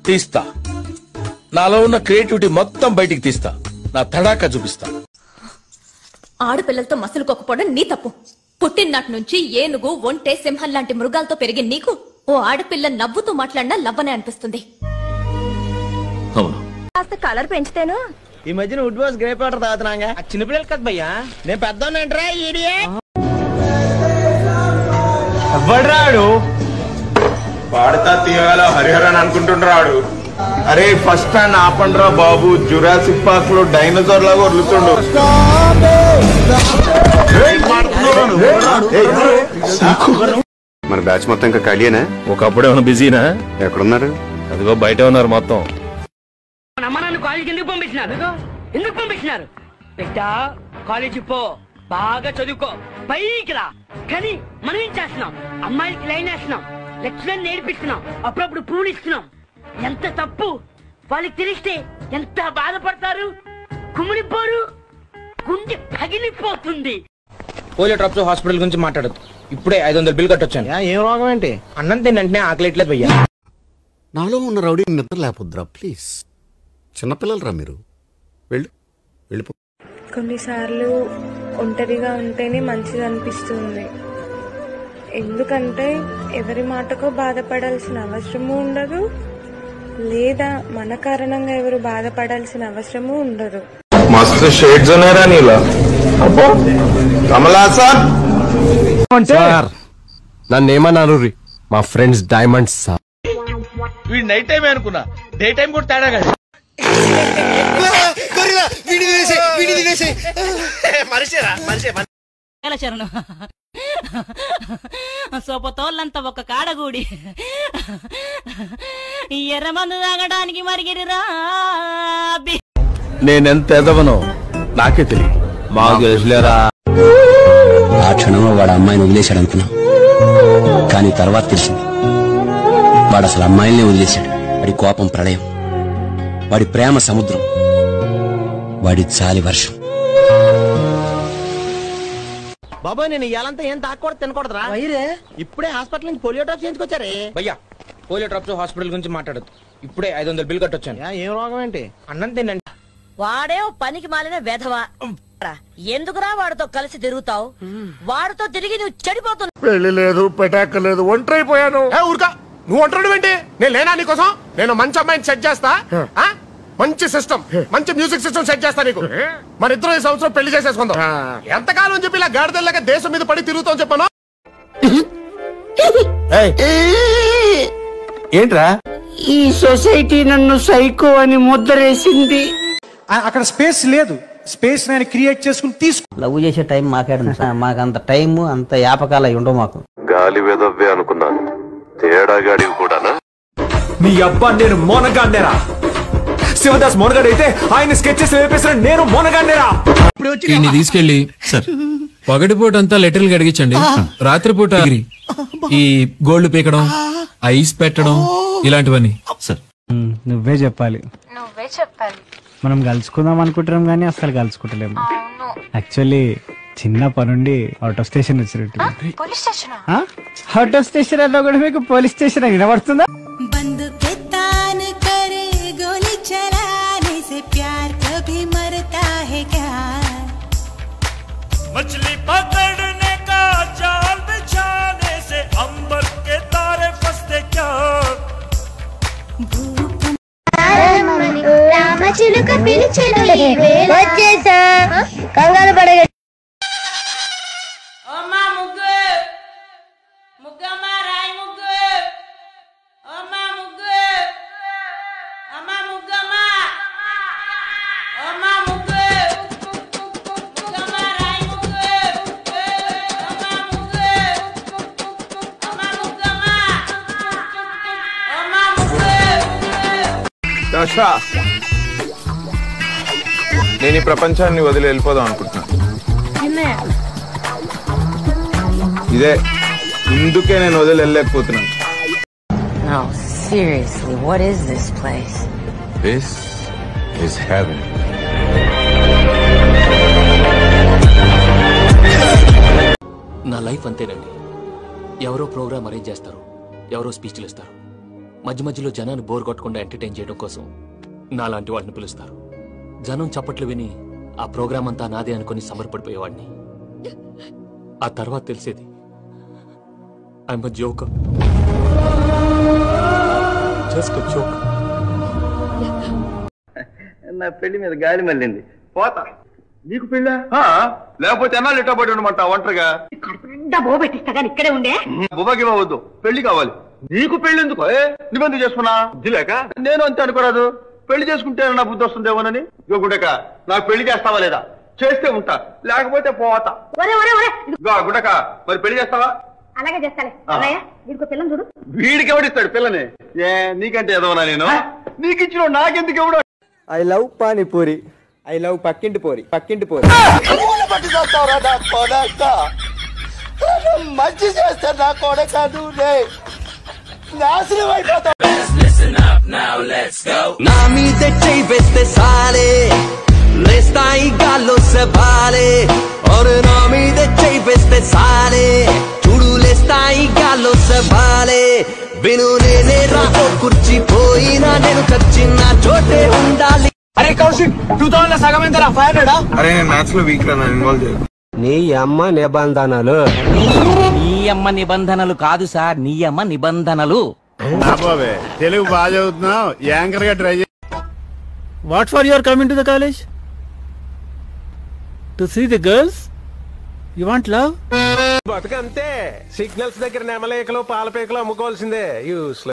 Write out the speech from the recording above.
తీస్తా నాలో ఉన్న క్రియేటివిటీ మొత్తం బయటికి తీస్తా నా తడాకా చూపిస్తా ఆడపిల్లలతో మసులుకోకపోవడం నీ తప్పు పుట్టిననాటి నుంచి ఏనుగు ఒంటె సింహం లాంటి మృగాలతో పెరిగిన నీకు ఓ ఆడపిల్ల నవ్వుతూ మాట్లాడినా లవ్వనే అనిపిస్తుంది అవును కాస్త కలర్ పెంచితేను ఈ మధ్యన వుడ్ బాస్ గ్రేప్ వాటర్ తాగుతున్నాగా చిన్నపిల్లలు కదా భయ్యా నేను పెద్దోన్నంటరా ఈడియే ఎవడ్రాడు పాడతా తీయగల హరిహరన్ అనుకుంటుండ్రాడు అరే ఫస్ట్ స్టాండ్ ఆపండ్రా బాబు జురాసిక్ పార్క్ లో డైనోసార్ లాగా వదులుతుండు మన బ్యాచ్ మొత్తం ఇంకా ఖాళీనా ఒకప్పుడు ఏమైనా బిజీనా ఎక్కడున్నారు అదిగో బయట ఉన్నారు మొత్తం అమ్మ నన్ను కాలేజీకి ఎందుకు పంపించినారు ఎందుకు పంపించినారు బిడ్డా కాలేజీ పో బాగా చదువుకో పైకి రా కానీ మనం ఏం చేస్తున్నాం అమ్మాయిలకి లైన్ వేస్తున్నాం లెక్చరర్ నేర్పిస్తున్నాం అప్పుడప్పుడు పూలు ఇస్తున్నాం ఎంత తప్పు వాళ్ళకి తెలిస్తే ఎంత బాధపడతారు కుమిలిపోరు గుండె పగిలిపోతుంది పోలియో డ్రాప్స్ హాస్పిటల్ గురించి మాట్లాడదు ఇప్పుడే ఐదు వందల బిల్ కట్టొచ్చాను ఏం రోగం ఏంటి అన్నం తిన్నంటనే ఆకలిట్లేదు భయ్యా నాలో ఉన్న రౌడీ నిద్ర లేపొద్దురా ప్లీజ్ చిన్నపిల్లలరా మీరు వెళ్ళు వెళ్ళిపో కొన్నిసార్లు ఒంటరిగా ఉంటేనే మంచిది అనిపిస్తుంది ఎందుకంటే ఎవరి మాటకో బాధపడాల్సిన అవసరము ఉండదు లేదా మన కారణంగా ఎవరు బాధపడాల్సిన అవసరము ఉండదు మస్తు షేడ్స్ ఉన్నారా నీలో అబ్బో కమలా సార్ సార్ నన్ను ఏమన్నారు మా ఫ్రెండ్స్ డైమండ్స్ సార్ వీడు నైట్ టైం అనుకున్నా డే టైం కూడా తేడా కదా శరణు సోపతోళ్ళంతా ఒక కాడగూడి ఎర్ర మందు తాగడానికి మరిగిరిరా నేనెంత ఎదవనో నాకే తెలియదు మాకు తెలుసులేరా ఆ క్షణంలో వాడు అమ్మాయిని వదిలేశాడు అనుకున్నా కానీ తర్వాత తెలిసింది వాడు అసలు అమ్మాయిల్ని వదిలేశాడు వాడి కోపం ప్రళయం వాడి ప్రేమ సముద్రం వాడి చాలి వర్షం బాబాయ్ నేను ఇవాళంతా ఏం తాకూడదు తినకూడదురా ఇప్పుడే హాస్పిటల్ నుంచి పోలియో డ్రాప్స్ చేయించుకొచ్చారే భయ్యా పోలియో డ్రాప్స్ హాస్పిటల్ గురించి మాట్లాడదు ఇప్పుడే ఐదు వందల బిల్ కట్టొచ్చాను ఏం రోగం ఏంటి అన్నం తినండి వాడే ఓ పనికి మాలిన వెధవా ఎందుకురా వాడితో కలిసి తిరుగుతావు వాడితో తిరిగి నువ్వు చెడిపోతున్నావు పెళ్లి లేదు పెటాక లేదు ఒంటరి అయిపోయాను ఊరుకా నువ్వు అంటున్నాడు ఏంటి నేను లేనా నీకోసం నేను మంచి అమ్మాయిని సెట్ చేస్తా ఆ? మంచి సిస్టమ్ మంచి మ్యూజిక్ సిస్టమ్ సెట్ చేస్తా నీకు మన ఇద్దరు ఈ సంవత్సరం పెళ్లి చేసేసుకుందాం ఎంతకాలం అని చెప్పి ఇలా గాడిదల్లాగా దేశం మీద పడి తిరుగుతాం చెప్పాను ఏంట్రా ఈ సొసైటీ నన్ను సైకో అని ముద్రేసింది అక్కడ స్పేస్ లేదు స్పేస్ నేను క్రియేట్ చేసుకుని తీసుకు లవ్ చేసే టైం మాకేడు మాకు అంత టైం అంత యాపకాలు అవి ఉండవు మాకు గాలి వెదవ్వే అనుకున్నాను తేడాగాడివి కూడానా నీ అబ్బా నేను మోనగాన్నేరా శివదాస్ మోనగాడు అయితే ఆయన స్కెచెస్ వేపేసిన నేను మోనగాన్నేరా వీడిని తీసుకెళ్లి సార్ పగటిపూట అంతా లెటర్లు కడిగించండి రాత్రిపూట ఈ గోల్డ్ పీకడం ఐస్ పెట్టడం ఇలాంటివన్నీ సార్ నువ్వే చెప్పాలి నువ్వే చెప్పాలి మనం కలుసుకుందాం అనుకుంటున్నాం కానీ అసలు కలుసుకుంటలేము యాక్చువల్లీ చిన్న పనుండి అవుట్ ఆఫ్ స్టేషన్ వచ్చినట్టు police station out of station అన్నా కూడా మీకు పోలీస్ స్టేషన్ వినబడుతుందా बंदूक के तान कर गोली चलाने से प्यार कभी मरता है क्या मछली पकड़ने का जाल बिछाने से अंबर के तारे फंसते क्या రామచిలుక పిలిచెను వచ్చేసా కంగారు పడగ అమ్మా ముగ్గు ముగ్గమ్మ రాయి ముగ్గు అమ్మా ముగ్గు అమ్మా ముగ్గమ్మ అమ్మా ముగ్గు ముగ్గమ్మ రాయి ముగ్గు అమ్మా ముగ్గు అమ్మా ముగ్గమ్మ అమ్మా ముగ్గు దశ నేను ఈ ప్రపంచాన్ని వదిలి వెళ్ళిపోదాం అనుకుంటున్నాను ఇదే ఇందుకే నేను వదిలి వెళ్ళలేకపోతున్నాను No, seriously, what is this place? This is heaven నా లైఫ్ అంతేనండి ఎవరో ప్రోగ్రామ్ అరేంజ్ చేస్తారు ఎవరో స్పీచ్లు ఇస్తారు మధ్య మధ్యలో జనాన్ని బోర్ కొట్టకుండా ఎంటర్టైన్ చేయడం కోసం నాలాంటి వాళ్ళని పిలుస్తారు జనం చప్పట్లు విని ఆ ప్రోగ్రామ్ అంతా నాదే అనుకుని సమర్పడిపోయేవాడిని ఆ తర్వాత తెలిసేది ఐఎమ్ జోక్ జస్ట్ జోక్ నా పెళ్లి మీద గాలి మళ్ళింది పోతా నీకు పెళ్ళా లేకపోతే ఎన్నాళ్ళు ఇట్టా పడి ఉండమంట ఒంటరిగా బో పెట్టిస్తా కానీ ఇక్కడే ఉండే బుబాకి వద్దు పెళ్లి కావాలి నీకు పెళ్లి ఎందుకు ఏ నిబంధన చేసుకున్నా దిలేక నేను అంతే అనుకోరాదు పెళ్లి చేసుకుంటే నా బుద్ధి వస్తుందేమోనని గుడక నాకు పెళ్లి చేస్తావా లేదా చేస్తే ఉంటా లేకపోతే పోతా ఒరే ఒరే ఒరే ఇదిగో గుడక మరి పెళ్లి చేస్తావా అలాగే చేస్తాలే ఆ. అన్నయ్య వీడికో పిల్లని చూడు వీడికి ఎవడిస్తాడు పిల్లని ఏ నీకంటే ఎదవనా నేను నీకు ఇచ్చిన నాకెందుకు ఎవడు I love panipuri I love పక్కింటి పూరి పక్కింటి పూరి మంచి చేస్తే నా కొడక నువ్వే నాశనం అయిపోతావు నా మీద చెయ్యి వేస్తే సాలే లేస్తాయి గాల్లో సవాలే और నా మీద చెయ్యి వేస్తే సాలే చూడు లేస్తాయి గాల్లో సవాలే విను నేనే రాతో కుర్చిపోయినా నేను చచ్చిన చోటే ఉండాలి అరే కౌశిక్ టూ థౌసండ్ సగం ఎంత ఫైవ్ హండ్రెడ్ అరే నేను మ్యాథ్స్ లో వీక్ రా ఇన్వాల్వ్ చేయకు నీ అమ్మ నిబంధనలు నీ అమ్మ నిబంధనలు కాదు సార్ నీ అమ్మ నిబంధనలు బాబే తెలుగు బాగా చదువుతున్నావు యాంకర్ గా try What for you are coming to the college? To see the girls? You want love? బతుకంతే సిగ్నల్స్ దగ్గర నెమలేకలు పాలపేకలు అమ్ముకోవాల్సిందే యూస్